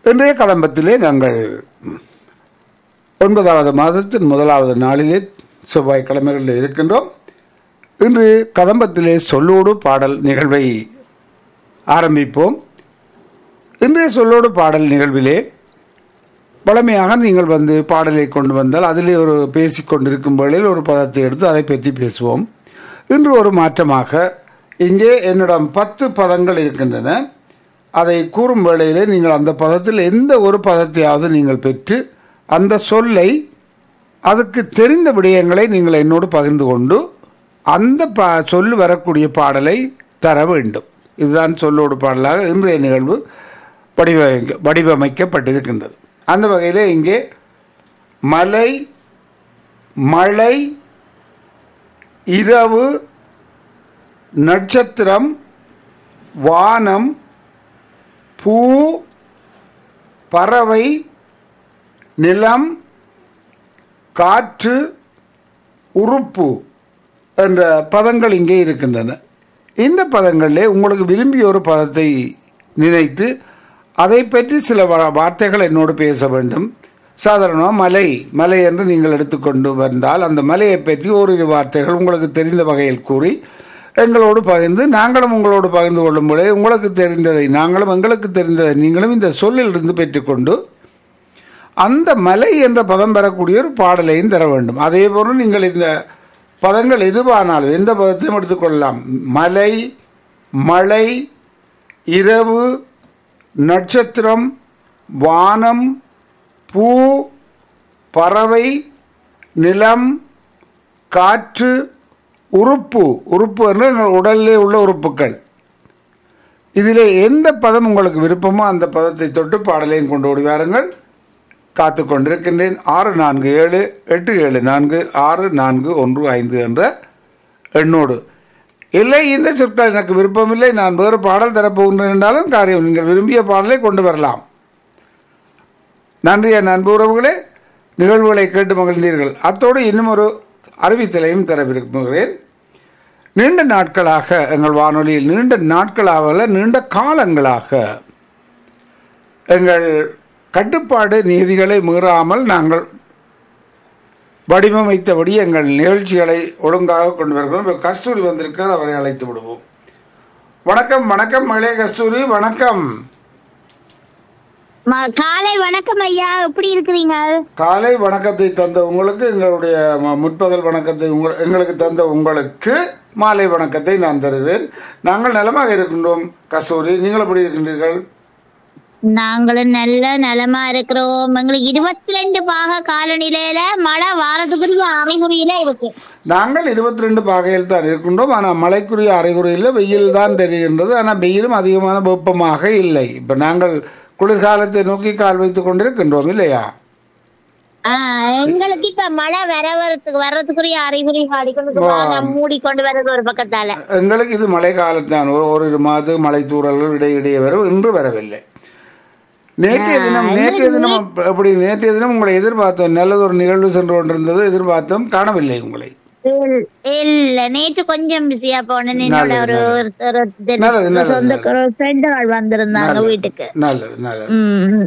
இன்றைய கதம்பத்திலே நாங்கள் ஒன்பதாவது மாதத்தின் முதலாவது நாளிலே செவ்வாய்க்கிழமைகளில் இருக்கின்றோம் இன்று கதம்பத்திலே சொல்லோடு பாடல் நிகழ்வை ஆரம்பிப்போம் இன்றைய சொல்லோடு பாடல் நிகழ்விலே வழமையாக நீங்கள் வந்து பாடலை கொண்டு வந்தால் அதிலே ஒரு பேசிக்கொண்டிருக்கும் வேளையில் ஒரு பதத்தை எடுத்து அதை பற்றி பேசுவோம் இன்று ஒரு மாற்றமாக இங்கே என்னிடம் பத்து பதங்கள் இருக்கின்றன அதை கூறும் வேளையிலே நீங்கள் அந்த பதத்தில் எந்த ஒரு பதத்தையாவது நீங்கள் பெற்று அந்த சொல்லை அதுக்கு தெரிந்த விடயங்களை நீங்கள் என்னோடு பகிர்ந்து கொண்டு அந்த பா சொல்லு வரக்கூடிய பாடலை தர வேண்டும் இதுதான் சொல்லோடு பாடலாக இன்றைய நிகழ்வு வடிவமைக்க வடிவமைக்கப்பட்டிருக்கின்றது அந்த வகையில் இங்கே மலை மழை இரவு நட்சத்திரம் வானம் பூ பறவை நிலம் காற்று உறுப்பு என்ற பதங்கள் இங்கே இருக்கின்றன இந்த பதங்களிலே உங்களுக்கு விரும்பிய ஒரு பதத்தை நினைத்து அதை பற்றி சில வா- வார்த்தைகள் என்னோடு பேச வேண்டும் சாதாரணமாக மலை மலை என்று நீங்கள் எடுத்துக்கொண்டு வந்தால் அந்த மலையை பற்றி ஓரிரு வார்த்தைகள் உங்களுக்கு தெரிந்த வகையில் கூறி எங்களோடு பகிர்ந்து நாங்களும் உங்களோடு பகிர்ந்து கொள்ளும் பொழுது உங்களுக்கு தெரிந்ததை நாங்களும் எங்களுக்கு தெரிந்ததை நீங்களும் இந்த சொல்லிலிருந்து பெற்றுக்கொண்டு அந்த மலை என்ற பதம் பெறக்கூடிய ஒரு பாடலையும் தர வேண்டும் அதே போன்று நீங்கள் இந்த பதங்கள் எதுவானாலும் எந்த பதத்தையும் எடுத்துக்கொள்ளலாம் மலை மழை இரவு நட்சத்திரம் வானம் பூ பறவை நிலம் காற்று உறுப்பு உறுப்பு என்று எங்கள் உடலிலே உள்ள உறுப்புகள் இதிலே எந்த பதம் உங்களுக்கு விருப்பமோ அந்த பதத்தை தொட்டு பாடலையும் கொண்டு ஓடி வாருங்கள் காத்து கொண்டிருக்கின்றேன் ஆறு நான்கு ஏழு எட்டு ஏழு நான்கு ஆறு நான்கு ஒன்று ஐந்து என்ற எண்ணோடு இல்லை இந்த சொற்கள் எனக்கு விருப்பமில்லை நான் வேறு பாடல் தரப்போகின்றேன் என்றாலும் காரியம் நீங்கள் விரும்பிய பாடலை கொண்டு வரலாம் நன்றி என் அன்பு உறவுகளே நிகழ்வுகளை கேட்டு மகிழ்ந்தீர்கள் அத்தோடு இன்னும் ஒரு அறிவித்தலையும் தர விரும்புகிறேன் நீண்ட நாட்களாக எங்கள் வானொலியில் நீண்ட நாட்களாக அல்ல, நீண்ட காலங்களாக எங்கள் கட்டுப்பாடு நீதிகளை மீறாமல் நாங்கள் வடிவமைத்தபடி எங்கள் நிகழ்ச்சிகளை ஒழுங்காக கொண்டு வருகிறோம் இப்போ கஸ்தூரி வந்திருக்கார் அவரை அழைத்து விடுவோம் வணக்கம் வணக்கம் மகளே கஸ்தூரி வணக்கம் ம- காலை வணக்கம் ஐயா எப்படி இருக்கிறீங்க காலை வணக்கத்தை தந்த உங்களுக்கு எங்களுடைய ம- முற்பகல் வணக்கத்தை உங்கள் எங்களுக்கு தந்த உங்களுக்கு மாலை வணக்கத்தை நான் தருகிறேன் நாங்கள் நலமாக இருக்கின்றோம் கஸ்தூரி நீங்கள் எப்படி இருக்கின்றீர்கள் நாங்களும் நல்ல நலமா இருக்கிறோம் எங்களுக்கு இருபத்தி ரெண்டு பாக காலநிலையில மழை வாரத்துக்குரிய அறிகுறியில இருக்கு நாங்கள் இருபத்தி ரெண்டு பாகையில் தான் இருக்கின்றோம் ஆனால் மழைக்குரிய அறிகுறியில் வெயில் தான் தெரிகின்றது ஆனால் வெயிலும் அதிகமான வெப்பமாக இல்லை இப்போ நாங்கள் குளிர்காலத்தை நோக்கி கால் வைத்துக் கொண்டிருக்கின்றோம் இல்லையா ஆஹ் எங்களுக்கு இப்ப மழை வர வரத்துக்கு வர்றதுக்குரிய அறிகுறி காடிக்கொண்டு வானம் மூடிக்கொண்டு வர்றது ஒரு பக்கத்தால எங்களுக்கு இது மழை காலத்தான் ஒரு ஒரு மாதம் மழை தூறல்கள் இடையிடையே வரும் இன்று வரவில்லை நேற்றைய தினம் நேற்றைய தினம் அப்படி நேற்றைய தினம் உங்களை எதிர்பார்த்தோம் நல்லது ஒரு நிகழ்வு சென்று கொண்டிருந்தது எதிர்பார்த்தோம் காணவில்லை உங்களை இல்- இல்ல நேற்று கொஞ்சம் பிஸியா போனேன் என்னோட ஒரு ஒரு- ஒரு நல்லது, நல்லது, சொந்த ஃப்ரெண்டுகள் வந்திருந்தாங்க வீட்டுக்கு நல்லது நல்லது உம்